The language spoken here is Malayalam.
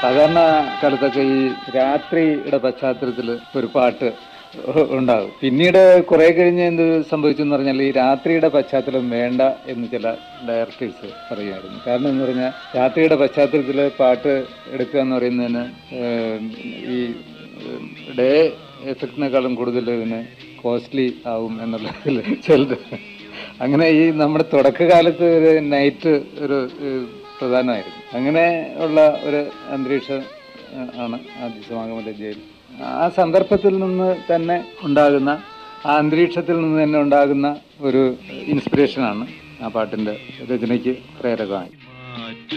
സാധാരണ കാലത്തൊക്കെ ഈ രാത്രിയുടെ പശ്ചാത്തലത്തിൽ ഒരു പാട്ട് ഉണ്ടാകും പിന്നീട് കുറെ കഴിഞ്ഞ് എന്ത് സംഭവിച്ചു എന്ന് പറഞ്ഞാൽ ഈ രാത്രിയുടെ പശ്ചാത്തലം വേണ്ട എന്ന് ചില ഡയറക്ടേഴ്സ് പറയുമായിരുന്നു കാരണം എന്ന് പറഞ്ഞാൽ രാത്രിയുടെ പശ്ചാത്തലത്തിൽ പാട്ട് എടുക്കുക എന്ന് പറയുന്നതിന് ഏഹ്, ഈ ഡേ എഫക്റ്റിനേക്കാളും കൂടുതൽ ഇതിന് കോസ്റ്റ്ലി ആവും എന്നുള്ളതിൽ ചിലത് അങ്ങനെ ഈ നമ്മുടെ തുടക്കകാലത്ത് ഒരു നൈറ്റ് ഒരു ഏഹ്, പ്രധാനമായിരുന്നു അങ്ങനെ ഉള്ള ഒരു അന്തരീക്ഷം ഏഹ്, ആണ് ആദ്യ സമാഗമ ലജ്ജയിൽ ആ സന്ദർഭത്തിൽ നിന്ന് തന്നെ ഉണ്ടാകുന്ന ആ അന്തരീക്ഷത്തിൽ നിന്ന് തന്നെ ഉണ്ടാകുന്ന ഒരു ഇൻസ്പിറേഷനാണ് ആ പാട്ടിൻ്റെ രചനയ്ക്ക് പ്രേരകമായി